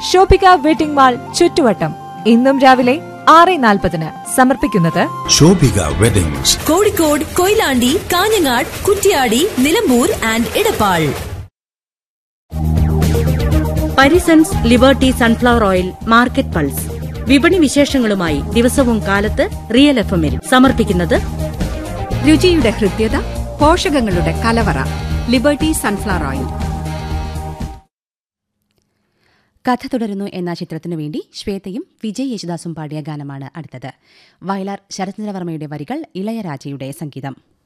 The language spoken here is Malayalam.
ഷോപ്പിക വെഡിംഗ് മാൾ ചുറ്റുവട്ടം ഇന്നും രാവിലെ ആറ് നാൽപ്പതിന് സമർപ്പിക്കുന്നത് Shobhika weddings Kozhikode Koyilandy Kanhangad Kuttiady Nilambur and Edappal Parisons liberty sunflower oil market pulse വിപണി വിശേഷങ്ങളുമായി ദിവസവും കാലത്ത് റിയൽ എഫ് എമ്മിൽ സമർപ്പിക്കുന്നത് രുചിയുടെ ഹൃദ്യത പോഷകങ്ങളുടെ കലവറ ലിബർട്ടി സൺഫ്ലവർ ഓയിൽ കഥ തുടരുന്നു എന്ന ചിത്രത്തിനു വേണ്ടി ശ്വേതയും വിജയ് യേശുദാസും പാടിയ ഗാനമാണ് അടുത്തത് വയലാർ ശരത്ചന്ദ്രവർമ്മയുടെ വരികൾ ഇളയരാജയുടെ സംഗീതം